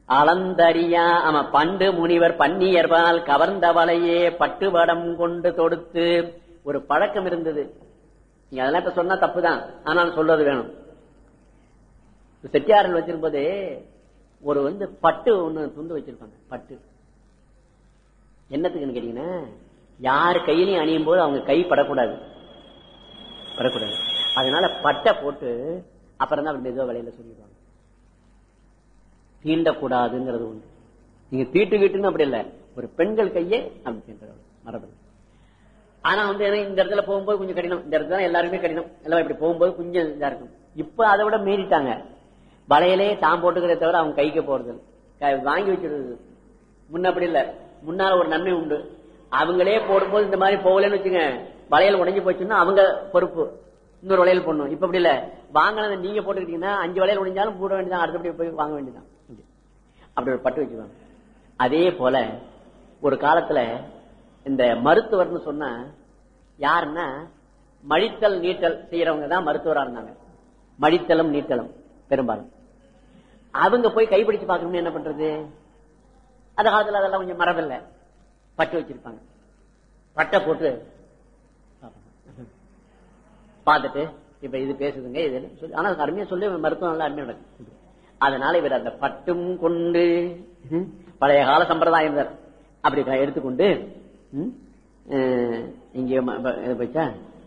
அளந்தறியா ஆமா பண்டு முனிவர் பன்னியர்பால் கவர்ந்தவளையே பட்டுவடம் கொண்டு தொடுத்து ஒரு பழக்கம் இருந்தது நீங்க அதெல்லாம் இப்ப சொன்னா தப்புதான் ஆனால் சொல்றது வேணும் செட்டியாரில் வச்சிருப்பது ஒரு வந்து பட்டு ஒண்ணு துண்டு வச்சிருப்பாங்க பட்டு என்னத்துக்குன்னு கேட்டீங்கன்னா யார் கையிலையும் அணியும் போது அவங்க கை படக்கூடாது படக்கூடாது அதனால பட்டை போட்டு அப்புறம் தான் அப்படி மெதுவா விலையில சொல்லிடுவாங்க தீண்டக்கூடாதுங்கிறது ஒண்ணு நீங்க தீட்டு வீட்டுன்னு அப்படி இல்ல ஒரு பெண்கள் கையே அப்படி தீண்டுறது மரபு ஆனா வந்து என்ன, இந்த இடத்துல போகும்போது கொஞ்சம் கடினம் இந்த இடத்துல எல்லாருமே கடினம் எல்லாம் இப்படி போகும்போது கொஞ்சம் இதா இருக்கும் இப்ப அதை விட மீறிட்டாங்க வலையிலே தான் போட்டுக்கிறத தவிர அவங்க கைக்கு போறது இல்ல. க- வாங்கி வச்சிருது முன்ன அப்படி இல்ல முன்னால ஒரு நன்மை உண்டு அவங்களே போடும்போது இந்த மாதிரி போகலன்னு வச்சுங்க வளையல் உடைஞ்சு போச்சுன்னா அவங்க பொறுப்பு இன்னொரு வளையல் போடணும் இப்ப அப்படி இல்ல வாங்கினதை நீங்க போட்டுக்கிட்டீங்கன்னா அஞ்சு வளையல் உடைஞ்சாலும் போட வேண்டியதான் அடுத்தபடி போய் வாங்க வேண்டியதான் அப்படி ஒரு பட்டு வச்சுக்குவாங்க அதே போல ஒரு காலத்துல இந்த மருத்துவர்னு சொன்னா யாருன்னா மழித்தல் நீட்டல் செய்யறவங்க தான் மருத்துவரா இருந்தாங்க மழித்தலும் நீட்டலும் பெரும்பாலும் அவங்க போய் கைப்பிடிச்சு பார்க்கணும்னு என்ன பண்றது அந்த காலத்துல அதெல்லாம் கொஞ்சம் மரபில்ல பட்டு வச்சிருப்பாங்க பட்டை போட்டு பார்ப்பாங்க. பார்த்துட்டு இப்ப இது பேசுதுங்க இது சொல்லி ஆனா அருமையா சொல்லி மருத்துவம் நல்லா அருமையா நடக்கும் அதனால இவர் அந்த பட்டும் கொண்டு ம், பழைய கால சம்பிரதாயம் தான். அப்படி க- எடுத்துக்கொண்டு ம், அஹ், இங்கே ம- ப- இது போச்சா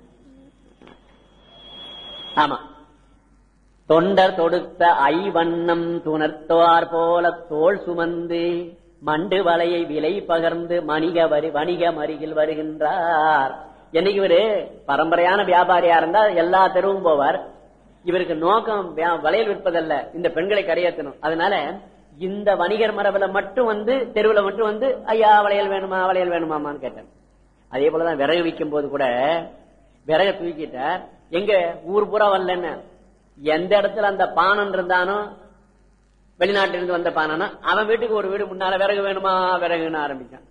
ஆமா தொண்டர் தொடுத்த ஐவண்ணம் துணர்த்தார் போல தோல் சுமந்து மண்டு வலையை விலை பகர்ந்து மணிக வரி வணிக மருகில் வருகின்றார் என்னைக்கு இவரு பரம்பரையான வியாபாரியா இருந்தா எல்லா தெருவும் போவார் இவருக்கு நோக்கம் வியா- வளையல் விற்பதல்ல இந்த பெண்களை கரையேற்றணும் அதனால இந்த வணிகர் மரபுல மட்டும் வந்து தெருவுல மட்டும் வந்து ஐயா வளையல் வேணுமா வளையல் வேணுமாமான்னு கேட்டார் அதே போலதான் விறகு விற்கும் போது கூட விறக தூக்கிட்டார் எங்க ஊர் பூரா வரலன்னு எந்த இடத்துல அந்த பானன் இருந்தானோ வெளிநாட்டிலிருந்து வந்த பானனா அவன் வீட்டுக்கு ஒரு வீடு முன்னால விறகு வேணுமா விறகுன்னு ஆரம்பிச்சான்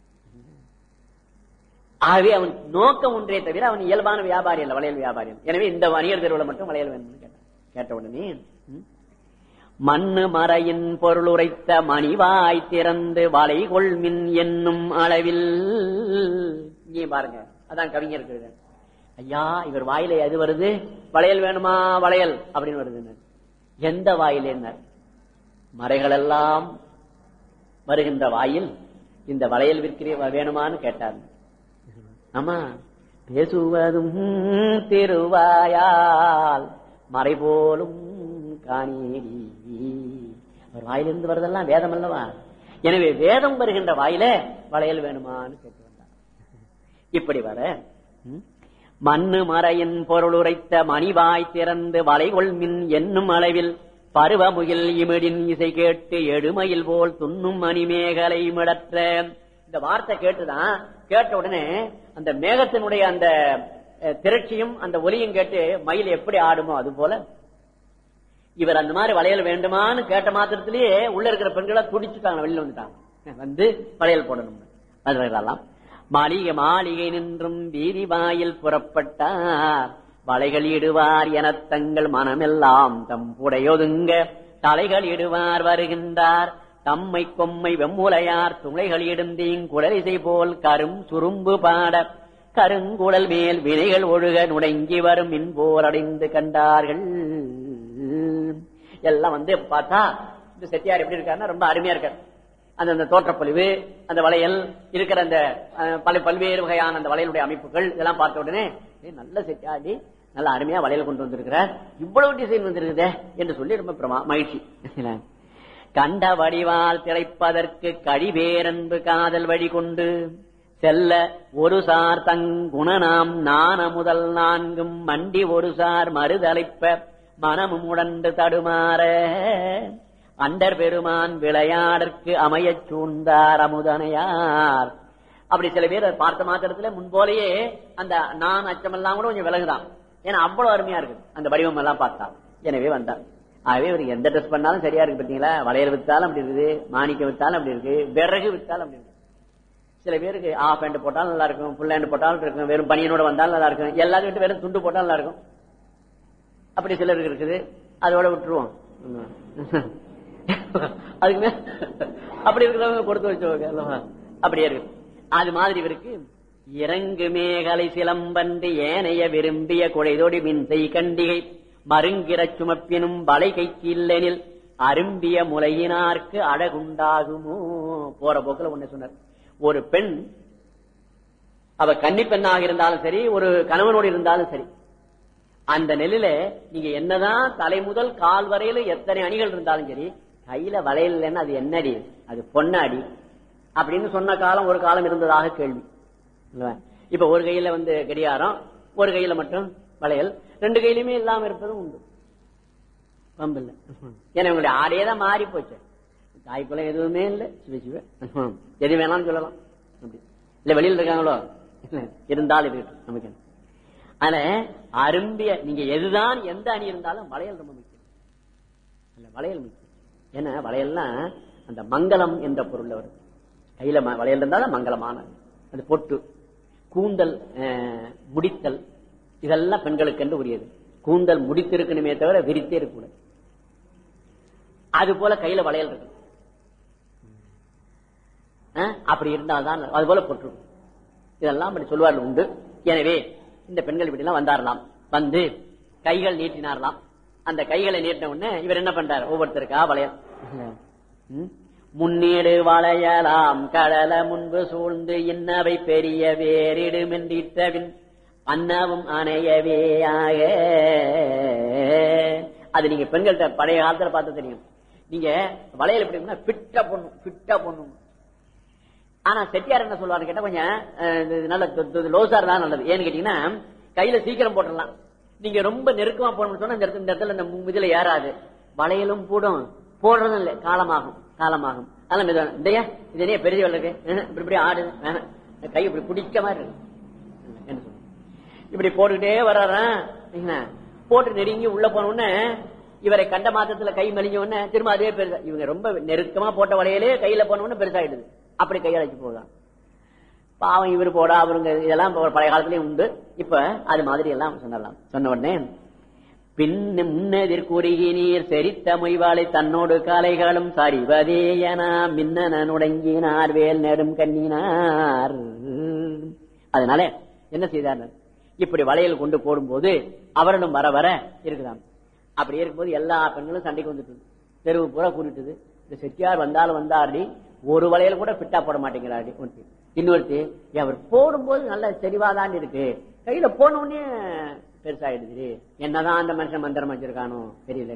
ஆகவே அவன் நோக்கம் ஒன்றே தவிர அவன் இயல்பான வியாபாரி அல்ல வளையல் வியாபாரி அல்ல. எனவே இந்த வணிகர் தெருவில் மட்டும் வளையல் வேணும்னு கேட்டான் கேட்ட உடனே ம், மண்ணு மறையின் பொருள் உரைத்த மணிவாய் திறந்து வளை கொள்மின் என்னும் அளவில் இங்கே பாருங்க அதான் கவிஞருக்கு ஐயா இவர் வாயில எது வருது வளையல் வேணுமா வளையல் அப்படின்னு வருது எந்த வாயிலேன்னார் மறைகளெல்லாம் வருகின்ற வாயில் இந்த வளையல் விற்கிறே வேணுமான்னு கேட்டார் ஆமா பேசுவதும் திருவாயால் மறை போலும் காணேடி அவர் வாயிலிருந்து வருதெல்லாம் வேதம் அல்லவா எனவே வேதம் வருகின்ற வாயில வளையல் வேணுமான்னு கேட்டு வந்தார் இப்படி வர ம், மண்ணு மறையின் பொருளுரைத்த மணிவாய் திறந்து வளைகொள் மின் என்னும் அளவில் பருவமுகில் இமிடின் இசை கேட்டு எடுமையில் போல் துண்ணும் மணிமேகலை மிடற்ற இந்த வார்த்தை கேட்டுதான் கேட்ட உடனே அந்த மேகத்தினுடைய அந்த அஹ், திரட்சியும் அந்த ஒலியும் கேட்டு மயில் எப்படி ஆடுமோ அது போல இவர் அந்த மாதிரி வளையல் வேண்டுமான்னு கேட்ட மாத்திரத்திலேயே உள்ள இருக்கிற பெண்களை துடிச்சுட்டாங்க வெளியில வந்துட்டாங்க வந்து வளையல் போடணும் அதெல்லாம் மாளிகை மாளிகை நின்றும் வீதி வாயில் புறப்பட்டார் வளைகள் இடுவார் எனத் தங்கள் மனமெல்லாம் தம் புடையொதுங்க தலைகள் இடுவார் வருகின்றார் தம்மை கொம்மை வெம்முலையார் துளைகள் இடுந்தீங் குடலிசை போல் கரும் சுரும்பு பாட கருங்குழல் மேல் வினைகள் ஒழுக நுடங்கி வரும் மின்போர் அடைந்து கண்டார்கள் எல்லாம் வந்து பார்த்தா இந்த செட்டியார் எப்படி இருக்காருன்னா ரொம்ப அருமையா இருக்கார் அந்த அந்த தோற்றப்பொழிவு அந்த வளையல் இருக்கிற அந்த அஹ், பல பல்வேறு வகையான அந்த வளையலுடைய அமைப்புகள் இதெல்லாம் பார்த்த உடனே ஏய், நல்ல செட்டியாடி நல்ல அருமையா வளையல் கொண்டு வந்திருக்கிறார் இவ்வளவு டிசைன் வந்திருக்குதே என்று சொல்லி ரொம்ப பிரமா- மகிழ்ச்சி கண்ட வடிவால் திளைப்பதற்கு கழிவேரன்பு காதல் வழி கொண்டு செல்ல ஒரு சார் தங்குணனாம் நான முதல் நான்கும் மண்டி ஒரு சார் மறுதலைப்ப மனமும் உடன்று தடுமாற அண்டர் பெருமான் விளையாடற்கு அமையச் சூழ்ந்தார் அமுதனையார் அப்படி சில பேர் அதை பார்த்த மாத்திரத்துல முன்போலயே அந்த நான் அச்சமெல்லாம் கூட கொஞ்சம் விலகுதான் ஏன்னா அவ்வளவு அருமையா இருக்கு அந்த வடிவம் எல்லாம் பார்த்தா எனவே வந்தார் ஆகவே இவர் எந்த ட்ரெஸ் பண்ணாலும் சரியா இருக்கு பாத்தீங்களா வளையல் வித்தாலும் அப்படி இருக்குது மாணிக்கம் வித்தாலும் அப்படி இருக்கு விறகு வித்தாலும் அப்படி இருக்கு சில பேருக்கு ஆஃப் ஹேண்ட் போட்டாலும் நல்லா இருக்கும் ஃபுல் ஹேண்ட் போட்டாலும் இருக்கும் வெறும் பனியனோட வந்தாலும் நல்லா இருக்கும் எல்லாத்தையும் விட்டு வெறும் துண்டு போட்டாலும் நல்லா இருக்கும் அப்படி சிலருக்கு இருக்குது அதோட விட்டுருவோம் அதுக்கு மேல அப்படி இருக்கிறவங்க கொடுத்து வச்சவங்க அல்லவா அப்படியே இருக்கு அது மாதிரி இவருக்கு இறங்கு மேகலை சிலம்பன்று ஏனைய விரும்பிய குழைதொடி மின்சை கண்டிகை மருங்கிற சுமப்பினும் வலை கைக்கு இல்லெனில் அரும்பிய முலையினார்க்கு அழகுண்டாகுமோ போற போக்குல ஒண்ணு சொன்னார் ஒரு பெண் அவ கன்னி பெண்ணாக இருந்தாலும் சரி ஒரு கணவனோடு இருந்தாலும் சரி அந்த நெல்லில நீங்க என்னதான் தலை முதல் கால் வரையில எத்தனை அணிகள் இருந்தாலும் சரி கையில வளையல் இல்லைன்னா அது என்னடி அது பொன்னாடி அப்படின்னு சொன்ன காலம் ஒரு காலம் இருந்ததாக கேள்வி இல்லவா? இப்ப ஒரு கையில வந்து கடிகாரம் ஒரு கையில மட்டும் வளையல் ரெண்டு கையிலுமே இல்லாம இருப்பதும் உண்டு பம்பு இல்ல ஏன்னா இவங்களுடைய ஆடையே தான் மாறி போச்சு தாய்க்குள்ள எதுவுமே இல்ல சிவ சிவ எது வேணாலும் சொல்லலாம் அப்படி இல்ல வெளியில இருக்காங்களோ இல்ல இருந்தாலும் இருக்கட்டும் நமக்கு என்ன. ஆனா அரும்பிய நீங்க எதுதான் எந்த அணி இருந்தாலும் வளையல் ரொம்ப முக்கியம் இல்ல வளையல் முக்கியம் ஏன்னா வளையல்லாம் அந்த மங்களம் என்ற பொருள் வருது கையில ம- வளையல் இருந்தாலும் மங்களமானது அது பொட்டு கூந்தல் அஹ், முடித்தல் இதெல்லாம் பெண்களுக்கு என்று உரியது கூந்தல் முடித்திருக்கணுமே தவிர விரித்தே இருக்கக்கூடாது அது போல கையில வளையல் இருக்கு அஹ், அப்படி இருந்தால்தான் அது போல பொட்டு இதெல்லாம் அப்படி சொல்வார்கள் உண்டு எனவே இந்த பெண்கள் இப்படி எல்லாம் வந்தாரலாம் வந்து கைகள் நீட்டினாரலாம் அந்த கைகளை நீட்டின உடனே இவர் என்ன பண்றாரு ஒவ்வொருத்தருக்கா வளையல் ம்? முன்னீடு வளையலாம் கடல முன்பு சூழ்ந்து இன்னவை பெரிய வேறிடுமென்றிட்டவின் அன்னவும் அணையவேயாக அது நீங்க பெண்கள்கிட்ட பழைய காலத்துல பார்த்து தெரியும் நீங்க வளையல் எப்படி பிட்ட பொண்ணும் பிட்ட பொண்ணும் ஆனா செட்டியார் என்ன சொல்லுவாரு கேட்டா கொஞ்சம் அஹ், இது நல்ல து- து- லோசா இருந்தா நல்லது ஏன்னு கேட்டீங்கன்னா கையில சீக்கிரம் போட்டுடலாம் நீங்க ரொம்ப நெருக்கமா போடணும்னு சொன்னா இந்த இடத்துல இந்த இடத்துல இந்த மு- இதுல ஏறாது வளையலும் கூடும் போடுறதும் இல்ல காலமாகும் காலமாகும் அதெல்லாம் மெதுவா- இதையா இது என்ன பெரிய வேலை இருக்கு அஹ், இப்படி இப்படி ஆடுது வேணாம். இந்த கை இப்படி பிடிச்ச மாதிரி இருக்கு என்ன சொல்றது? இப்படி போட்டுக்கிட்டே வர்றாராம் என்ன? போட்டு நெருங்கி உள்ள போன உடனே இவரை கண்ட மாத்திரத்துல கை மெலிஞ்ச உடனே திரும்ப அதே பெருசா இவங்க ரொம்ப நெருக்கமா போட்ட வளையலே கையில போன உடனே பெருசாயிடுது அப்படி கையழைச்சு போதான் பாவம் இவர் போடா அவருங்க இதெல்லாம் இப்ப பழைய காலத்திலயும் உண்டு இப்ப அது மாதிரி எல்லாம் சொன்னலாம் சொன்ன உடனே பின் முன்னெதிர் குறுகினீர் செரித்த மொய்வாளை தன்னோடு காலைகளும் சரிவதே என மின்னன நுடங்கினார் வேல் நெடும் கண்ணினார் அதனால என்ன செய்தார் இப்படி வளையல் கொண்டு போடும்போது அவரிடம் வர வர இருக்குதாம் அப்படி இருக்கும்போது எல்லா பெண்களும் சண்டைக்கு வந்துட்டு தெருவு பூரா கூட்டிட்டுது இந்த செட்டியார் வந்தாலும் வந்தாருடி ஒரு வளையல் கூட பிட்டா போட மாட்டேங்கிறாரு ஒருத்தி இன்னொருத்தி "ஏன் அவர் போடும்போது நல்ல தெளிவாதான் இருக்கு கையில போன உடனே பெருசாயிடுது என்னதான் அந்த மனுஷன் மந்திரம் வச்சிருக்கானோ தெரியல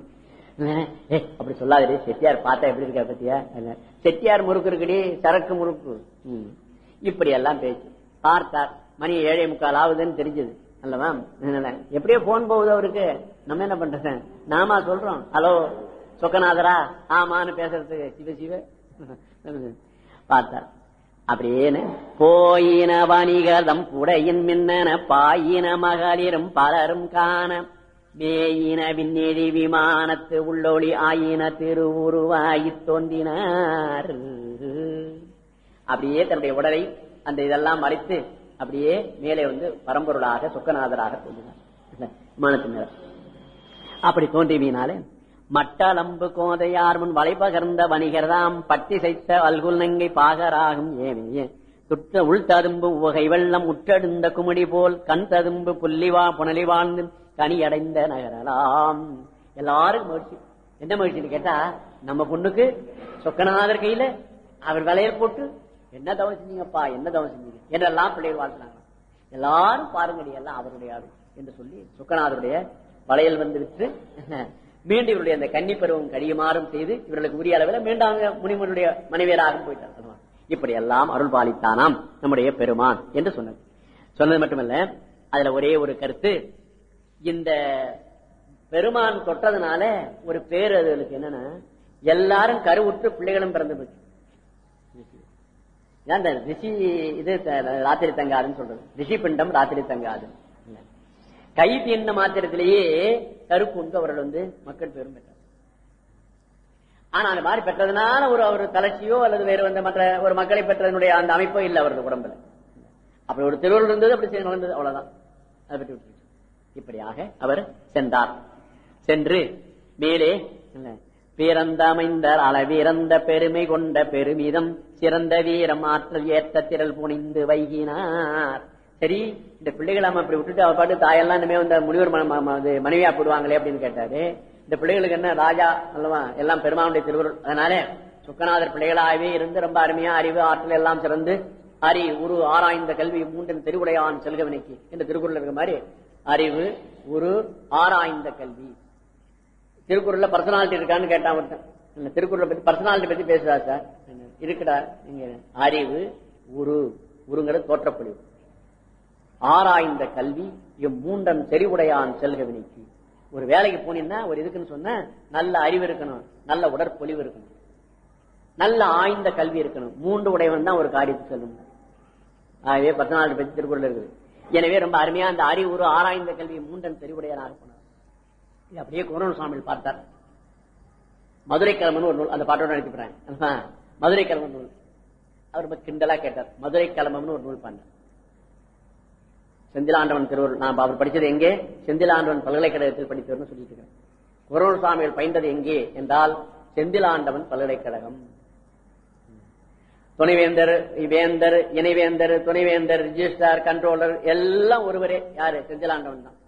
ஏய், அப்படி சொல்லாதடி செட்டியார் பார்த்தா எப்படி இருக்கா பத்தியா இல்ல. செட்டியார் முறுக்கு இருக்குடி சரக்கு முறுக்கு ம். இப்படி எல்லாம் பேச்சு பார்த்தார் மணி ஏழே முக்கால் ஆகுதுன்னு தெரிஞ்சது அல்லவா அதனால எப்படியோ போன் போகுது அவருக்கு நம்ம என்ன பண்றது நாமா சொல்றோம் ஹலோ சொக்கநாதரா ஆமான்னு பேசுறதுக்கு சிவ சிவ பார்த்தார் அப்படியேன்னு போயின வணிகதம் புடையின் மின்னன பாயின மகளிரும் பலரும் காண மேயின விண்ணெறி விமானத்து உள்ளொளி ஆயின திருவுருவாகி தோன்றினார் அப்படியே தன்னுடைய உடலை அந்த இதெல்லாம் மறைத்து அப்படியே மேலே வந்து பரம்பொருளாக சொக்கநாதராக தோன்றினார் இல்ல, விமானத்தின் மேல அப்படி தோன்றிவினாலே மட்டளம்பு கோதையார் முன் வளைபகர்ந்த வணிகர்தாம் பட்டி செய்த அல்குல் நங்கை பாகராகும் ஏமையே துட்ட உள் ததும்பு உகை வெள்ளம் உற்றெடுந்த குமிடி போல் கண் ததும்பு புள்ளிவா புனலி வாழ்ந்து கனியடைந்த நகரலாம் எல்லாரும் மகிழ்ச்சி என்ன மகிழ்ச்சின்னு கேட்டா நம்ம பொண்ணுக்கு சொக்கநாதர் கையில அவர் வளையல் போட்டு என்ன தவம் செஞ்சீங்கப்பா என்ன தவம் செஞ்சீங்க என்றெல்லாம் பிள்ளைகள் வாழ்த்துனாங்க எல்லாரும் பாருங்கடி எல்லாம் அவருடைய ஆடு என்று சொல்லி சுக்கநாதருடைய வளையல் வந்து விற்று மீண்டும் இவருடைய அந்த கன்னி பருவம் கடியமாறும் செய்து இவர்களுக்கு உரிய அளவில் மீண்டும் அவங்க முனிமனுடைய மனைவியராக போயிட்டார் அதுதான். இப்படி எல்லாம் அருள் பாலித்தானாம் நம்முடைய பெருமான் என்று சொன்னது சொன்னது மட்டுமல்ல அதுல ஒரே ஒரு கருத்து இந்த பெருமான் தொட்டதுனால ஒரு பேர் அதுகளுக்கு என்னன்னா எல்லாரும் கருவுற்று பிள்ளைகளும் பிறந்து போச்சு இதான் இந்த ரிஷி இது த- ராத்திரி தங்காதுன்னு சொல்றது ரிஷி பிண்டம் ராத்திரி தங்காது கை தீண்ட மாத்திரத்திலேயே கருப்பு உண்டு அவர்கள் வந்து மக்கள் பெரும் பெற்றார் ஆனா அந்த மாதிரி பெற்றதுனால ஒரு ஒரு தளர்ச்சியோ அல்லது வேறு வந்த மற்ற ஒரு மக்களை பெற்றதனுடைய அந்த அமைப்போ இல்லை அவரது உடம்புல அப்படி ஒரு திருவள்ளுவர் இருந்தது அப்படி செய்து நடந்தது அவ்வளவுதான் அதை பற்றி விட்டுருச்சு. இப்படியாக அவர் சென்றார் சென்று மேலே இல்ல, பிறந்தமைந்தர் அளவிறந்த பெருமை கொண்ட பெருமிதம் சிறந்த வீரம் ஆற்றல் ஏற்ற திரள் புனிந்து வைகினார் சரி இந்த பிள்ளைகளை நம்ம இப்படி விட்டுட்டு அவ பாட்டு தாயெல்லாம் இனிமே வந்து முனிவர் மன- ம- ம- இது மனைவியா போடுவாங்களே அப்படின்னு கேட்டாரு இந்த பிள்ளைகளுக்கு என்ன ராஜா அல்லவா எல்லாம் பெருமானுடைய திருவருள் அதனால சுக்கநாதர் பிள்ளைகளாகவே இருந்து ரொம்ப அருமையா அறிவு ஆற்றல் எல்லாம் சிறந்து அறி உரு ஆராய்ந்த கல்வி மூன்றின் திருவுடையான் செல்கவினைக்கு என்ற திருக்குறள் இருக்க மாதிரி அறிவு உரு ஆராய்ந்த கல்வி திருக்குறள்ல பர்சனாலிட்டி இருக்கான்னு கேட்டான் ஒருத்தன் இல்ல திருக்குறளை பத்தி பர்சனாலிட்டி பத்தி பேசுறா சார் இருக்குடா நீங்க அறிவு உரு உருங்கிறது தோற்றப்பொழிவு ஆராய்ந்த கல்வி இம்மூன்றன் செறிவுடையான் செல்க வினைக்கு ஒரு வேலைக்கு போனீங்கன்னா ஒரு இதுக்குன்னு சொன்ன நல்ல அறிவு இருக்கணும் நல்ல உடற்பொழிவு இருக்கணும் நல்ல ஆய்ந்த கல்வி இருக்கணும் மூன்று உடையவன் தான் ஒரு காரியத்துக்கு செல்லணும் ஆகவே பர்சனாலிட்டி பத்தி திருக்குறள் இருக்குது எனவே ரொம்ப அருமையா அந்த அறிவுறு ஆராய்ந்த கல்வி மூன்றன் செறிவுடையனாக போனார் இது அப்படியே குமரன் சுவாமி பார்த்தார் மதுரை கிழமன் ஒரு நூல் அந்த பாட்டோட நினைச்சுக்கிறேன் மதுரை கிழமன் நூல் அவர் ரொம்ப கிண்டலா கேட்டார் மதுரை கிழமம்னு ஒரு நூல் பண்ணார் செந்திலாண்டவன் திருவருள் நான் அவர் படிச்சது எங்கே செந்திலாண்டவன் பல்கலைக்கழகத்தில் படித்தவர்னு சொல்லிட்டு இருக்கேன் குரல் சுவாமிகள் பயின்றது எங்கே என்றால் செந்திலாண்டவன் பல்கலைக்கழகம் துணைவேந்தர் வேந்தர் இணைவேந்தர் துணைவேந்தர் ரிஜிஸ்டார் கண்ட்ரோலர் எல்லாம் ஒருவரே யாரு செந்திலாண்டவன் தான்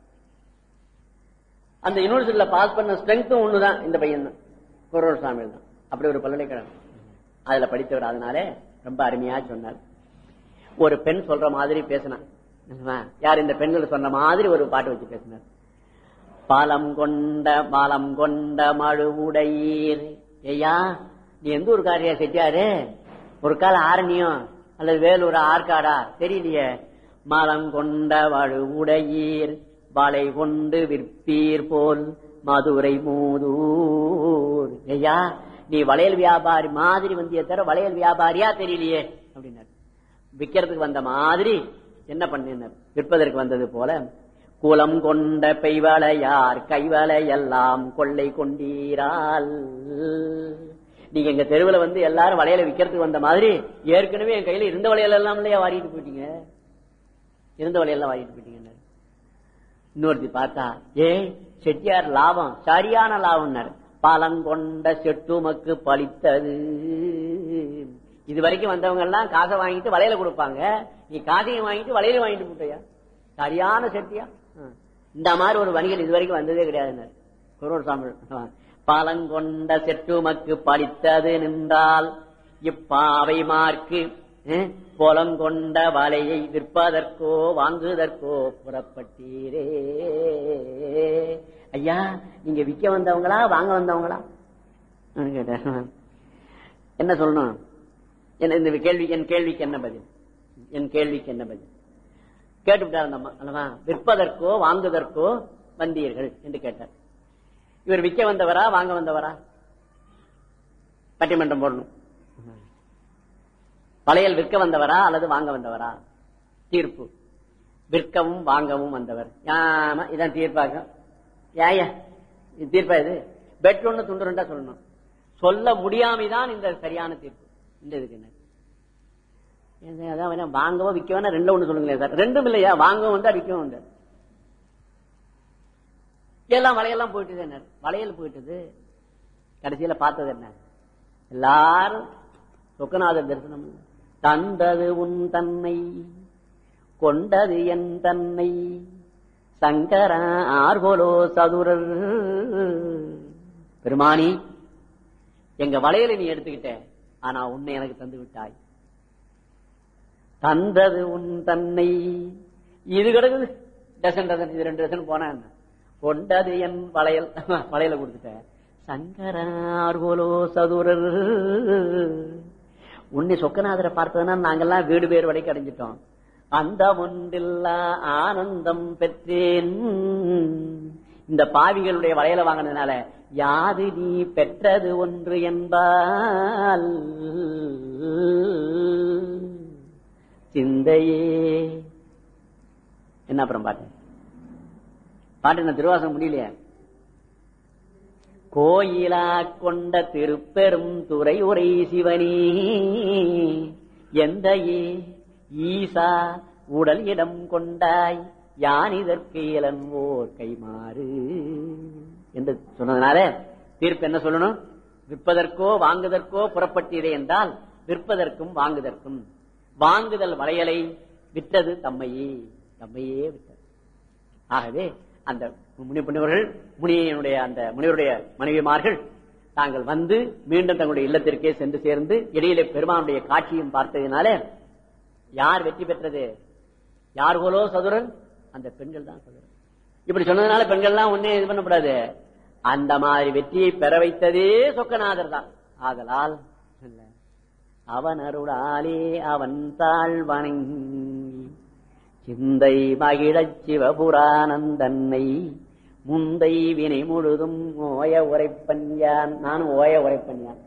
அந்த யூனிவர்சிட்டியில பாஸ் பண்ண ஸ்ட்ரென்த்தும் ஒண்ணுதான் இந்த பையன் தான் குரல் சுவாமிகள் தான் அப்படி ஒரு பல்கலைக்கழகம் அதுல படித்தவர் அதனால ரொம்ப அருமையா சொன்னார் ஒரு பெண் சொல்ற மாதிரி பேசினான் யார் இந்த பெண்கள் சொன்ன மாதிரி ஒரு பாட்டு வச்சு பேசினார் பாலம் கொண்ட பாலம் கொண்ட மழுவுடையீர் ஐயா நீ எந்த ஒரு காரியா செட்டியாரு ஒரு கால ஆரணியம் அல்லது வேலூர் ஆற்காடா தெரியலையே மலம் கொண்ட வழுவுடையீர் வளை கொண்டு விற்பீர் போல் மதுரை மூதூர் ஐயா நீ வளையல் வியாபாரி மாதிரி வந்திய தர வளையல் வியாபாரியா தெரியலையே அப்படின்னாரு விற்கிறதுக்கு வந்த மாதிரி என்ன பண்ணினார் விற்பதற்கு வந்தது போல குலம் கொண்ட பெய்வளையார் கைவளை எல்லாம் கொள்ளை கொண்டீரால் நீங்க எங்க தெருவுல வந்து எல்லாரும் வளையல விக்கிறதுக்கு வந்த மாதிரி ஏற்கனவே என் கையில இருந்த வளையல் எல்லாம் இல்லையா வாரிட்டு போயிட்டீங்க இருந்த வளையெல்லாம் வாரிட்டு போயிட்டீங்க இன்னொருத்தி பார்த்தா ஏ செட்டியார் லாபம் சரியான லாபம்னாரு பலங்கொண்ட செட்டுமக்கு பழித்தது இது வரைக்கும் வந்தவங்க எல்லாம் காசை வாங்கிட்டு வளையல கொடுப்பாங்க நீ காசையும் வாங்கிட்டு வளையல வாங்கிட்டு போட்டியா சரியான செட்டியா ஆ. இந்த மாதிரி ஒரு வணிகர் இது வரைக்கும் வந்ததே கிடையாது குரோர் சாமி பாலங்கொண்ட செட்டுமக்கு பழித்தது நின்றால் இப்பாவை மார்க்கு அஹ், பொலங்கொண்ட வலையை விற்பதற்கோ வாங்குவதற்கோ புறப்பட்டீரே ஐயா நீங்க விற்க வந்தவங்களா வாங்க வந்தவங்களா நான் கேட்டேன் என்ன சொல்லணும் என்ன இந்த கேள்வி என் கேள்விக்கு என்ன பதில் என் கேள்விக்கு என்ன பதில் கேட்டுவிட்டார் அந்த அம்மா அல்லவா விற்பதற்கோ வாங்குவதற்கோ வந்தீர்கள் என்று கேட்டார் இவர் விற்க வந்தவரா வாங்க வந்தவரா பட்டிமன்றம் போடணும் பழையல் விற்க வந்தவரா அல்லது வாங்க வந்தவரா தீர்ப்பு விற்கவும் வாங்கவும் வந்தவர் ஆமா இதான் தீர்ப்பாக ஏயா இது தீர்ப்பா இது பெட் ஒண்ணு துண்டு ரெண்டா சொல்லணும் சொல்ல முடியாமைதான் இந்த சரியான தீர்ப்பு இந்த இதுக்கு என்ன இது அதான் வேணா வாங்கவோ விற்கவோ ரெண்டு ஒண்ணு சொல்லுங்களேன் சார் ரெண்டும் இல்லையா வாங்கவும் வந்தா விற்கவும் வந்தார் எல்லாம் வளையெல்லாம் போயிட்டுது என்ன வளையல் போயிட்டது கடைசியில பார்த்தது என்ன எல்லாரும் சொக்கநாதர் தரிசனம் தந்தது உன் தன்னை கொண்டது என் தன்னை சங்கர ஆர்கோலோ சதுரர் பெருமானி எங்க வளையலை நீ எடுத்துக்கிட்ட ஆனா உன்னை எனக்கு தந்து விட்டாய் தந்தது உன் தன்னை இது கிடக்குது டசன் டசன் இது ரெண்டு டசன் போனா என்ன கொண்டது என் வளையல் வளையல கொடுத்துட்ட சங்கரார்கோலோ சதுரர் உன்னை சொக்கநாதரை பார்த்ததுன்னா நாங்கெல்லாம் வீடு பேர் வரைக்கும் அடைஞ்சிட்டோம் அந்த ஒன்றில்லா ஆனந்தம் பெற்றேன் இந்த பாவிகளுடைய வளையல வாங்கினதுனால யாது நீ பெற்றது ஒன்று என்பால் சிந்தையே என்ன அப்புறம் பாட்டு பாட்டு என்ன திருவாசகம் முடியலையே கோயிலா கொண்ட திருப்பெரும் துறை உரை சிவனே எந்தையே ஈசா உடல் இடம் கொண்டாய் யான் இதற்கு இளன்வோர் கைமாறு என்று சொன்னதுனால தீர்ப்பு என்ன சொல்லணும் விற்பதற்கோ வாங்குதற்கோ புறப்பட்டீரே என்றால் விற்பதற்கும் வாங்குதற்கும் வாங்குதல் வளையலை விற்றது தம்மையே தம்மையே விட்டது ஆகவே அந்த முனி முனிவர்கள் முனியனுடைய அந்த முனிவருடைய மனைவிமார்கள் தாங்கள் வந்து மீண்டும் தங்களுடைய இல்லத்திற்கே சென்று சேர்ந்து இடையிலே பெருமானுடைய காட்சியும் பார்த்ததினால யார் வெற்றி பெற்றது யார் போலோ சதுரன் அந்த பெண்கள் தான் சதுரன் இப்படி சொன்னதுனால பெண்கள்லாம் ஒன்னே இது பண்ணக்கூடாது அந்த மாதிரி வெற்றியை பெற வைத்ததே சொக்கநாதர் தான் ஆதலால் இல்ல, அவன் அருளாலே அவன் தாழ் வணங்கி சிந்தை மகிழச் சிவபுராணந்தன்னை முந்தை வினை முழுதும் ஓய உரைப்பன் யான் நானும் ஓய உரைப்பன் யான்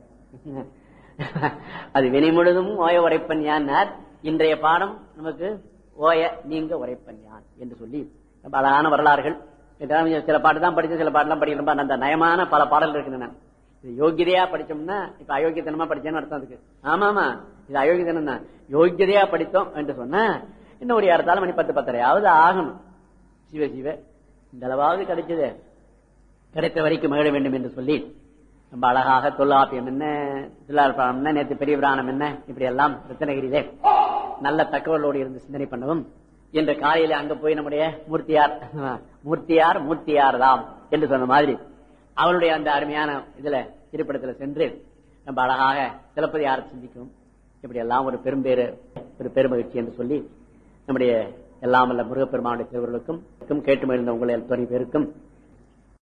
அது வினை முழுதும் ஓய உரைப்பன் யான்னார் இன்றைய பாடம் நமக்கு ஓய நீங்க உரைப்பன் யான் என்று சொல்லி ரொம்ப அழகான வரலாறுகள் இதெல்லாம் கொஞ்சம் சில பாட்டு தான் படிச்சேன் சில பாட்டுலாம் படிக்கிறேன் அந்த நயமான பல பாடல்கள் இருக்கின்றன இது யோகியதையா படிச்சோம்னா இப்ப அயோக்கியத்தனமா படிச்சேன்னு அர்த்தம் அதுக்கு ஆமா ஆமா இது அயோக்கியத்தனம் தான் யோகியதையா படித்தோம் என்று சொன்னா இன்னும் ஒரு இடத்தால மணி பத்து பத்தரையாவது ஆகணும் சிவ சிவ இந்த அளவாவது கிடைச்சது கிடைத்த வரைக்கும் மகிழ வேண்டும் என்று சொல்லி ரொம்ப அழகாக தொல்லாப்பியம் என்ன திருளார்பாடம் என்ன நேற்று பெரிய பிராணம் என்ன இப்படி எல்லாம் ரத்தனகிரியிலே நல்ல தகவலோடு இருந்து சிந்தனை பண்ணவும் இன்று காலையில அங்க போய் நம்முடைய மூர்த்தியார் மூர்த்தியார் மூர்த்தியார் தாம் என்று சொன்ன மாதிரி அவளுடைய அந்த அருமையான இதுல இருப்பிடத்துல சென்று ரொம்ப அழகாக சிலப்பதியார் சிந்திக்கும் இப்படி எல்லாம் ஒரு பெரும்பேறு ஒரு பெருமகிழ்ச்சி என்று சொல்லி நம்முடைய எல்லாம் வல்ல முருகப்பெருமானுடைய திருவர்களுக்கும் கேட்டு மகிழ்ந்த உங்களை துணை பேருக்கும்